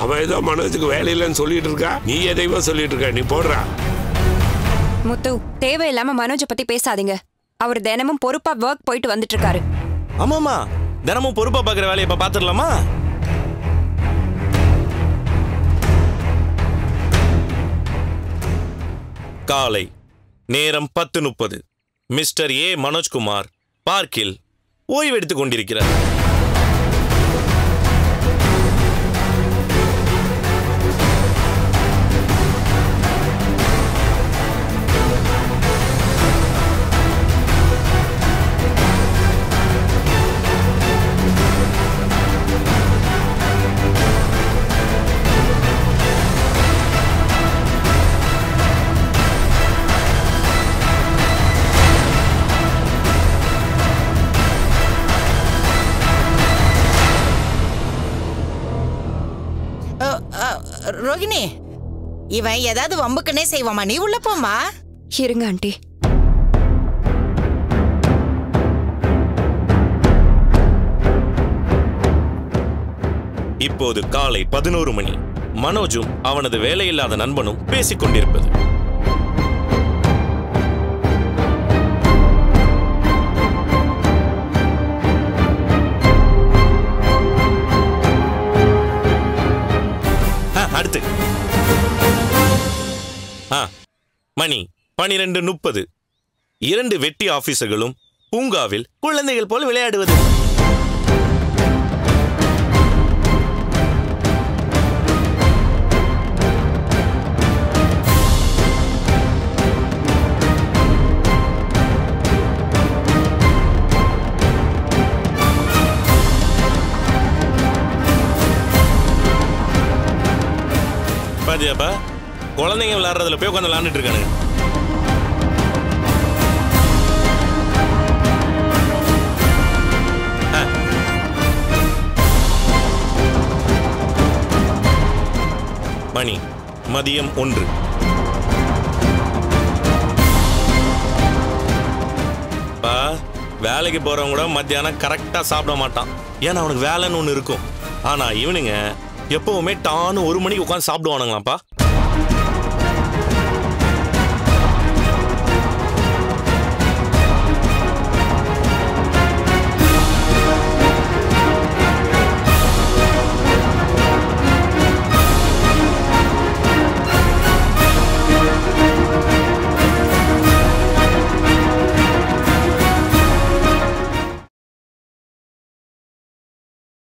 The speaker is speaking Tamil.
அவன் ஏதோ மனோஜுக்கு வேலை இல்லைன்னு சொல்லிட்டு இருக்கா நீ எதையோ சொல்லிட்டு இருக்க நீ போடுறா முத்து தேவையில்லாம மனோஜை பத்தி பேசாதீங்க அவர் தினமும் பொறுப்பா ஒர்க் போயிட்டு வந்துட்டு இருக்காரு ஆமாமா தினமும் பொறுப்பா பார்க்குற வேலையை இப்போ பார்த்துடலாமா காலை நேரம் பத்து முப்பது மிஸ்டர் ஏ மனோஜ்குமார் பார்க்கில் ஓய்வெடுத்துக் கொண்டிருக்கிறார் அ, அ, ரோகிணி இவன் ஏதாவது வம்புக்குன்னே செய்வாமா நீ உள்ள போமா இருங்க ஆண்டி இப்போது காலை பதினோரு மணி மனோஜும் அவனது வேலையில்லாத நண்பனும் பேசிக் கொண்டிருப்பது ஆ, அடுத்து ஆ மணி பனிரெண்டு முப்பது இரண்டு வெட்டி ஆபீசர்களும் பூங்காவில் குழந்தைகள் போல் விளையாடுவது பாத்தியாப்பா குழந்தைங்க விளையாடுறதுல போய் உட்காந்து விளையாண்டுட்டு இருக்கானுங்க ஆ. மணி மதியம் ஒன்று பா வேலைக்கு போறவங்க கூட மத்தியானம் கரெக்டா சாப்பிட மாட்டான் ஏன்னா அவனுக்கு வேலைன்னு ஒன்று இருக்கும் ஆனா இவனுங்க எப்பவுமே டான்னு ஒரு மணிக்கு உட்காந்து சாப்பிடுவானுங்களாம்ப்பா